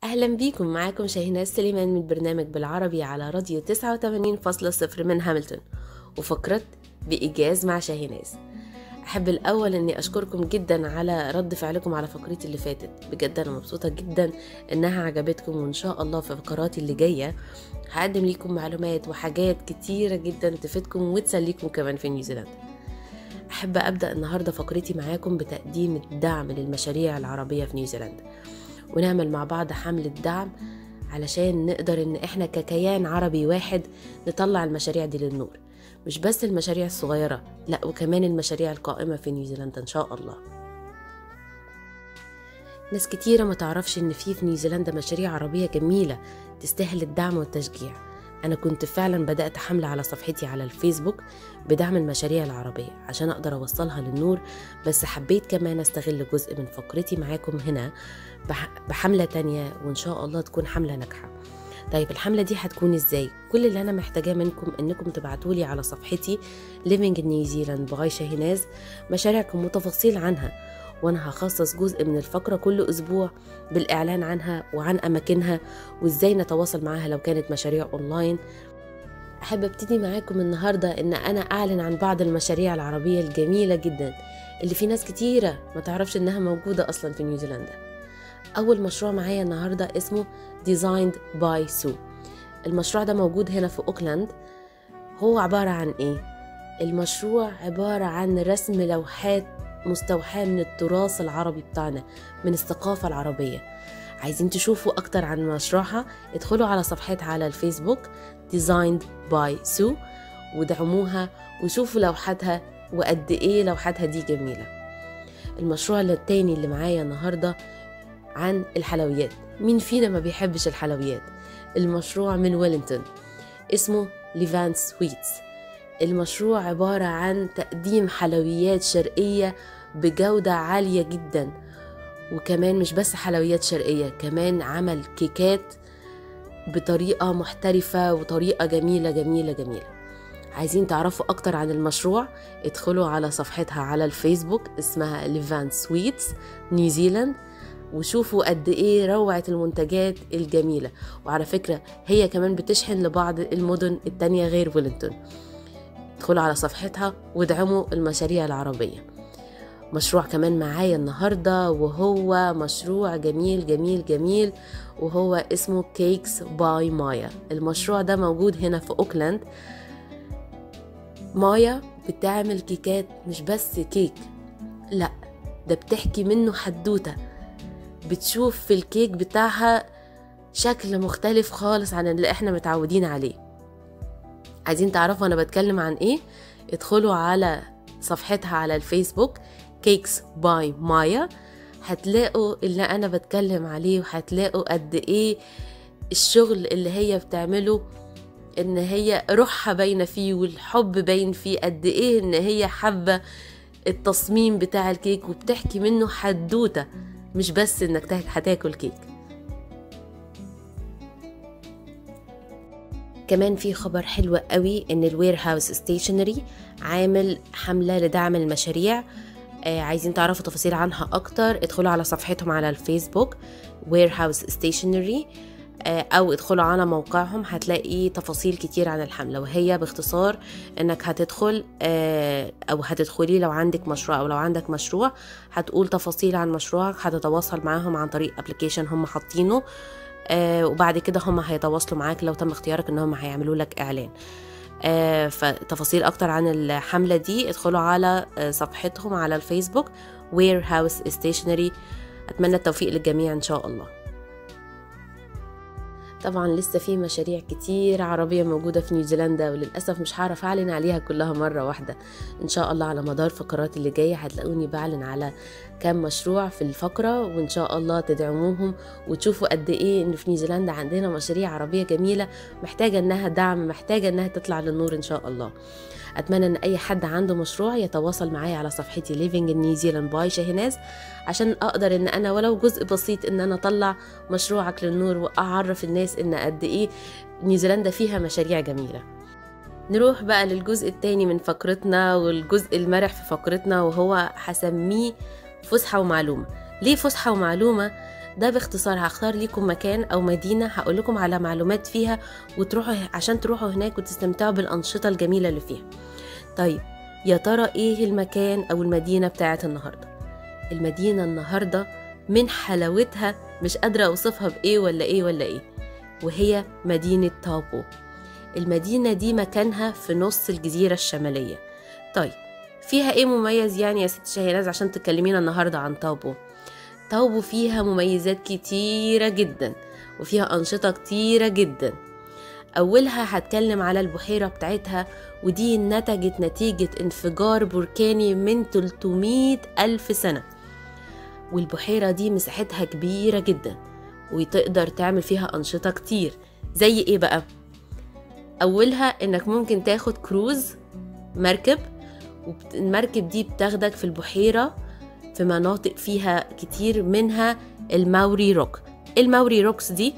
أهلا بيكم معاكم شاهيناز سليمان من برنامج بالعربي على راديو 89.0 من هاملتون وفقرة بإيجاز مع شاهيناز أحب الأول أني أشكركم جدا على رد فعلكم على فقرتي اللي فاتت بجد أنا مبسوطة جدا إنها عجبتكم وإن شاء الله في فقراتي اللي جاية هقدم لكم معلومات وحاجات كتيرة جدا تفيدكم وتسليكم كمان في نيوزيلندا أحب أبدأ النهاردة فقرتي معاكم بتقديم الدعم للمشاريع العربية في نيوزيلندا ونعمل مع بعض حملة دعم علشان نقدر ان احنا ككيان عربي واحد نطلع المشاريع دي للنور مش بس المشاريع الصغيرة لا وكمان المشاريع القائمة في نيوزيلندا ان شاء الله ناس كتيرة ما تعرفش ان في في نيوزيلندا مشاريع عربية جميلة تستاهل الدعم والتشجيع أنا كنت فعلا بدأت حملة على صفحتي على الفيسبوك بدعم المشاريع العربية عشان أقدر أوصلها للنور بس حبيت كمان أستغل جزء من فقرتي معاكم هنا بحملة تانية وإن شاء الله تكون حملة ناجحة طيب الحملة دي هتكون ازاي؟ كل اللي أنا محتاجاه منكم إنكم تبعتولي على صفحتي Living in New Zealand بغاي شاهيناز مشاريعكم وتفاصيل عنها وانا هخصص جزء من الفقرة كل اسبوع بالاعلان عنها وعن اماكنها وازاي نتواصل معاها لو كانت مشاريع اونلاين احب ابتدي معاكم النهاردة ان انا اعلن عن بعض المشاريع العربية الجميلة جدا اللي في ناس كتيرة ما تعرفش انها موجودة اصلا في نيوزيلندا اول مشروع معايا النهاردة اسمه Designed by Sue المشروع ده موجود هنا في اوكلاند هو عبارة عن ايه المشروع عبارة عن رسم لوحات مستوحاة من التراث العربي بتاعنا من الثقافة العربية عايزين تشوفوا أكتر عن مشروعها ادخلوا على صفحتها على الفيسبوك Designed by Sue ودعموها وشوفوا لوحاتها وقد إيه لوحاتها دي جميلة المشروع التاني اللي معايا النهاردة عن الحلويات مين فينا ما بيحبش الحلويات المشروع من ويلينغتون اسمه ليفان سويتس المشروع عبارة عن تقديم حلويات شرقية بجودة عالية جدا وكمان مش بس حلويات شرقية كمان عمل كيكات بطريقة محترفة وطريقة جميلة جميلة جميلة عايزين تعرفوا أكتر عن المشروع ادخلوا على صفحتها على الفيسبوك اسمها ليفان سويتس نيوزيلاند وشوفوا قد ايه روعة المنتجات الجميلة وعلى فكرة هي كمان بتشحن لبعض المدن التانية غير ويلينغتون ادخلوا على صفحتها وادعموا المشاريع العربية مشروع كمان معايا النهاردة وهو مشروع جميل جميل جميل وهو اسمه كيكس باي مايا المشروع ده موجود هنا في أوكلاند مايا بتعمل كيكات مش بس كيك لا ده بتحكي منه حدوتة بتشوف في الكيك بتاعها شكل مختلف خالص عن اللي احنا متعودين عليه عايزين تعرفوا انا بتكلم عن ايه ادخلوا على صفحتها على الفيسبوك كيكس باي مايا هتلاقوا اللي انا بتكلم عليه وهتلاقوا قد ايه الشغل اللي هي بتعمله ان هي روحها باينه فيه والحب باين فيه قد ايه ان هي حابه التصميم بتاع الكيك وبتحكي منه حدوته مش بس انك هتاكل كيك كمان في خبر حلو قوي ان الوير هاوس ستيشنري عامل حملة لدعم المشاريع آه عايزين تعرفوا تفاصيل عنها اكتر ادخلوا على صفحتهم على الفيسبوك وير هاوس ستيشنري او ادخلوا على موقعهم هتلاقي تفاصيل كتير عن الحملة وهي باختصار انك هتدخل او هتدخلي لو عندك مشروع او لو عندك مشروع هتقول تفاصيل عن مشروعك هتتواصل معاهم عن طريق ابلكيشن هم حاطينه آه وبعد كده هم هيتواصلوا معاك لو تم اختيارك ان هم هيعملوا لك اعلان آه فتفاصيل اكتر عن الحملة دي ادخلوا على آه صفحتهم على الفيسبوك وير هاوس ستيشنري اتمنى التوفيق للجميع ان شاء الله طبعا لسه في مشاريع كتير عربية موجودة في نيوزيلندا وللأسف مش هعرف أعلن عليها كلها مرة واحدة إن شاء الله على مدار الفقرات اللي جاية هتلاقوني بعلن على كام مشروع في الفقرة وإن شاء الله تدعموهم وتشوفوا قد إيه إن في نيوزيلندا عندنا مشاريع عربية جميلة محتاجة إنها دعم محتاجة إنها تطلع للنور إن شاء الله أتمنى إن أي حد عنده مشروع يتواصل معايا على صفحتي Living in New Zealand باي شاهناز عشان أقدر إن أنا ولو جزء بسيط إن أنا أطلع مشروعك للنور وأعرف الناس إن قد إيه نيوزيلندا فيها مشاريع جميلة نروح بقى للجزء التاني من فقرتنا والجزء المرح في فقرتنا وهو هسميه فسحة ومعلومة ليه فسحة ومعلومة؟ ده باختصار هختار لكم مكان او مدينه هقول لكم على معلومات فيها وتروحوا عشان تروحوا هناك وتستمتعوا بالانشطه الجميله اللي فيها طيب يا ترى ايه المكان او المدينه بتاعت النهارده المدينه النهارده من حلاوتها مش قادره اوصفها بايه ولا ايه ولا ايه وهي مدينه تابو المدينه دي مكانها في نص الجزيره الشماليه طيب فيها ايه مميز يعني يا ست شهيناز عشان تكلمينا النهارده عن تابو تابو فيها مميزات كتيره جدا وفيها انشطه كتيره جدا أولها هتكلم على البحيرة بتاعتها ودي نتجت نتيجة انفجار بركاني من 300 ألف سنة والبحيرة دي مساحتها كبيرة جدا وتقدر تعمل فيها أنشطة كتير زي إيه بقى؟ أولها إنك ممكن تاخد كروز مركب والمركب دي بتاخدك في البحيرة في مناطق فيها كتير منها الماوري روك الماوري روكس دي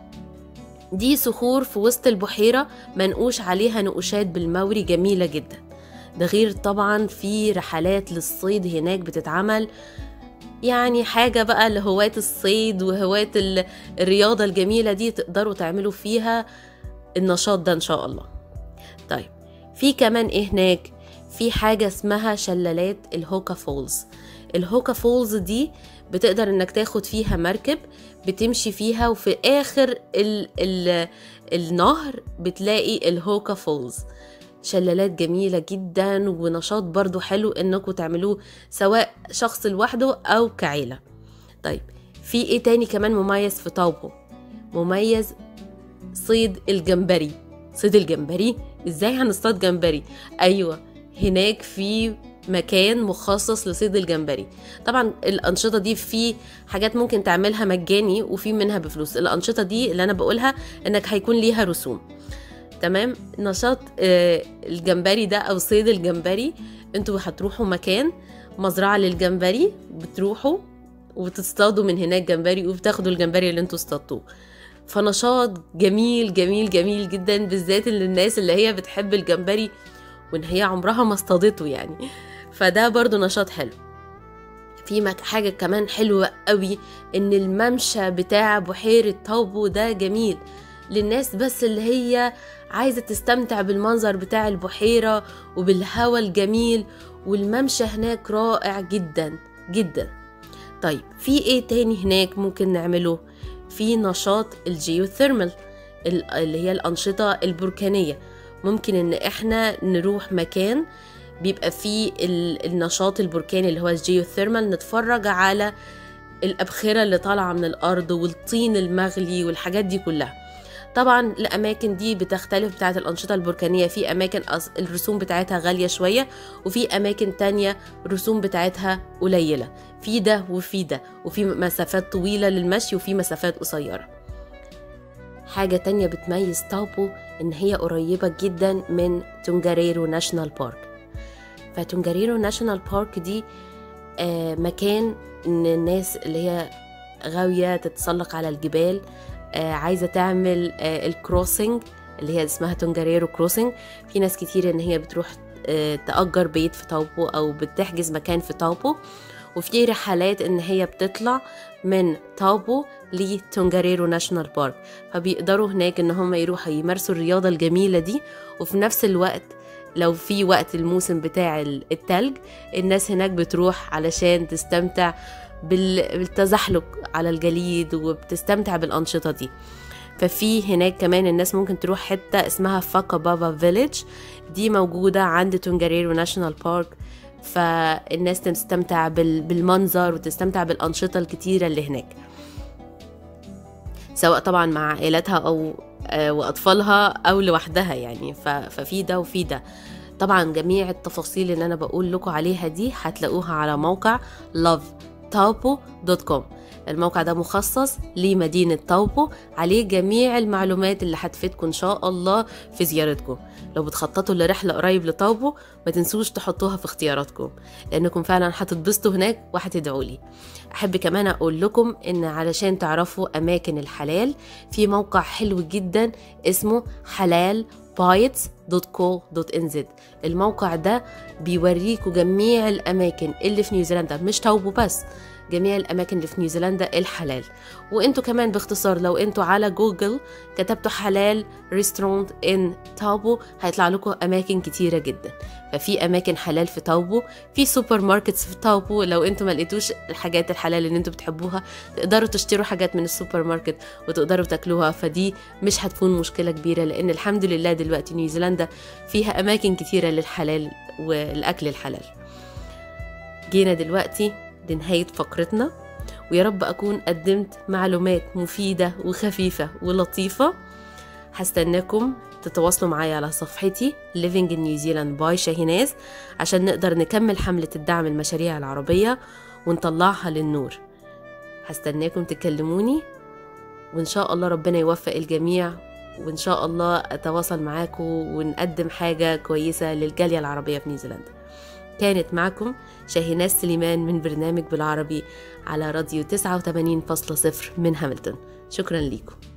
دي صخور في وسط البحيرة منقوش عليها نقوشات بالموري جميلة جدا ده غير طبعا في رحلات للصيد هناك بتتعمل يعني حاجة بقى لهواة الصيد وهواة الرياضة الجميلة دي تقدروا تعملوا فيها النشاط ده إن شاء الله طيب في كمان إيه هناك في حاجة اسمها شلالات الهوكا فولز الهوكا فولز دي بتقدر انك تاخد فيها مركب بتمشي فيها وفي اخر ال ال النهر بتلاقي الهوكا فولز شلالات جميلة جدا ونشاط برضو حلو انكم تعملوه سواء شخص لوحده او كعيلة طيب في ايه تاني كمان مميز في طابو مميز صيد الجمبري صيد الجمبري ازاي هنصطاد جمبري ايوه هناك في مكان مخصص لصيد الجمبري طبعا الانشطه دي في حاجات ممكن تعملها مجاني وفي منها بفلوس الانشطه دي اللي انا بقولها انك هيكون ليها رسوم تمام نشاط الجمبري ده او صيد الجمبري انتوا هتروحوا مكان مزرعه للجمبري بتروحوا وتصطادوا من هناك جمبري وبتاخدوا الجمبري اللي انتوا اصطادتوه فنشاط جميل جميل جميل جدا بالذات للناس اللي هي بتحب الجمبري وان هي عمرها ما اصطادته يعني فده برضو نشاط حلو في حاجة كمان حلوة قوي ان الممشى بتاع بحيرة طوبو ده جميل للناس بس اللي هي عايزة تستمتع بالمنظر بتاع البحيرة وبالهواء الجميل والممشى هناك رائع جدا جدا طيب في ايه تاني هناك ممكن نعمله في نشاط الجيوثيرمال اللي هي الأنشطة البركانية ممكن ان احنا نروح مكان بيبقى فيه النشاط البركاني اللي هو الجيوثيرمال نتفرج على الأبخرة اللي طالعة من الأرض والطين المغلي والحاجات دي كلها طبعا الأماكن دي بتختلف بتاعت الأنشطة البركانية في أماكن الرسوم بتاعتها غالية شوية وفي أماكن تانية الرسوم بتاعتها قليلة في ده وفي ده وفي مسافات طويلة للمشي وفي مسافات قصيرة حاجة تانية بتميز تاوبو إن هي قريبة جدا من تونجاريرو ناشونال بارك فتونجاريرو ناشونال بارك دي آه مكان إن الناس اللي هي غاوية تتسلق على الجبال آه عايزة تعمل آه الكروسنج اللي هي اسمها تونجاريرو كروسنج في ناس كتير إن هي بتروح آه تأجر بيت في تاوبو أو بتحجز مكان في تاوبو وفي رحلات ان هي بتطلع من تاوبو لتونجاريرو ناشونال بارك فبيقدروا هناك ان هم يروحوا يمارسوا الرياضة الجميلة دي وفي نفس الوقت لو في وقت الموسم بتاع التلج الناس هناك بتروح علشان تستمتع بالتزحلق على الجليد وبتستمتع بالأنشطة دي ففي هناك كمان الناس ممكن تروح حتة اسمها فاكا بابا فيليج دي موجودة عند تونجاريرو ناشونال بارك فالناس تستمتع بالمنظر وتستمتع بالأنشطة الكتيرة اللي هناك سواء طبعا مع عائلتها أو وأطفالها أو لوحدها يعني ففي ده وفي ده طبعا جميع التفاصيل اللي أنا بقول لكم عليها دي هتلاقوها على موقع lovetaupo.com الموقع ده مخصص لمدينة طوبو عليه جميع المعلومات اللي هتفيدكم إن شاء الله في زيارتكم لو بتخططوا لرحلة قريب لطوبو ما تنسوش تحطوها في اختياراتكم لأنكم فعلا هتتبسطوا هناك وهتدعوا لي أحب كمان أقول لكم إن علشان تعرفوا أماكن الحلال في موقع حلو جدا اسمه حلال bites.co.nz الموقع ده بيوريكوا جميع الأماكن اللي في نيوزيلندا مش توبو بس جميع الاماكن اللي في نيوزيلندا الحلال وانتوا كمان باختصار لو انتوا على جوجل كتبتوا حلال ريستورانت ان تاوبو هيطلع لكم اماكن كتيره جدا ففي اماكن حلال في تاوبو في سوبر ماركتس في تاوبو لو انتوا ما لقيتوش الحاجات الحلال اللي انتوا بتحبوها تقدروا تشتروا حاجات من السوبر ماركت وتقدروا تاكلوها فدي مش هتكون مشكله كبيره لان الحمد لله دلوقتي نيوزيلندا فيها اماكن كتيره للحلال والاكل الحلال جينا دلوقتي لنهايه فقرتنا ويا رب اكون قدمت معلومات مفيده وخفيفه ولطيفه هستناكم تتواصلوا معايا على صفحتي Living in New Zealand by شاهيناز عشان نقدر نكمل حملة الدعم المشاريع العربية ونطلعها للنور هستناكم تكلموني وإن شاء الله ربنا يوفق الجميع وإن شاء الله أتواصل معاكم ونقدم حاجة كويسة للجالية العربية في نيوزيلندا كانت معكم شاهيناز سليمان من برنامج بالعربي على راديو 89.0 من هاملتون شكرا ليكم